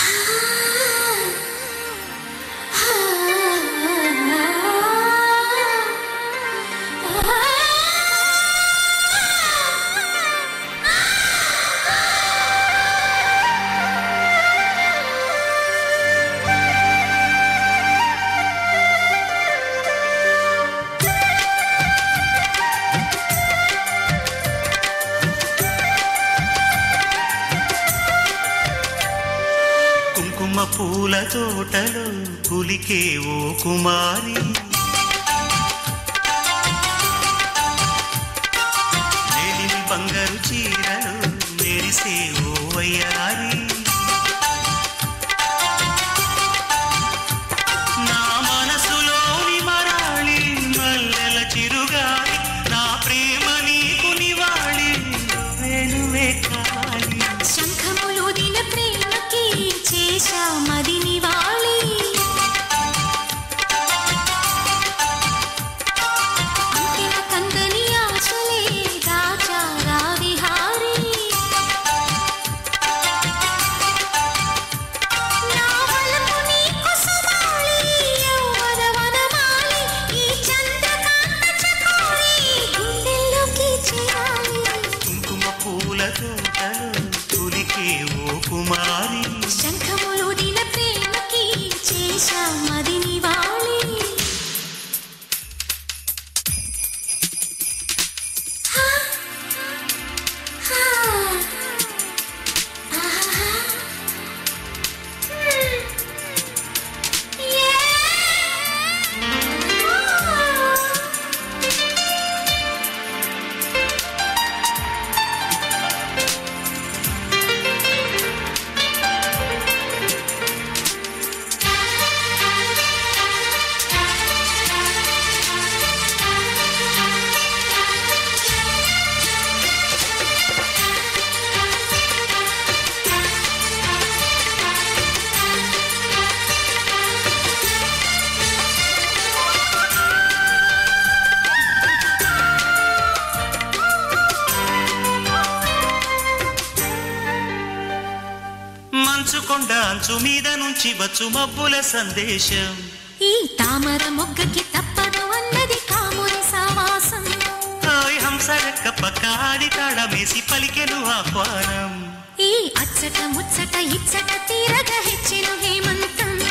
కుంకుమ పూల తోటలో పులికే ఓ కుమారి మేలిమి బంగారు చీరలు మెరిసే ఓ వయ్యారి నా మనసులోని మరాళి మల్లెల చిరుగాలి నా ప్రేమ నీకు నివాళి వేణువే కాలి శంఖములు దిన ప్రేమకి చేశా మది నివాళి అంతిమ కందని ఆశలే దాచారా విహారీ నా వలపు నీకు సుమాలి యౌవన వనమాలి ఈ చంద్రకాంత చకోరి గుండెల్లోకి చేరాలి కుంకుమ పూల తోటలో పులికే ఓ కుమారి శంఖములు దిన ప్రేమకి చేశా మది నివాళి హా, హా, ఆహా, హ్మ్, యే, మంచు కొండ అంచు మీద నుంచి వచ్చు మబ్బుల సందేశం ఈ తామర మొగ్గకి తప్పదు అన్నది కాముని సావాసం హాయ్ హంసరక్క పక్క ఆడి తాళమేసి పలికెను ఆహ్వానం ఈ అచ్చట ముచ్చట ఇచ్చట తీరగ హెచ్చెను హేమంతం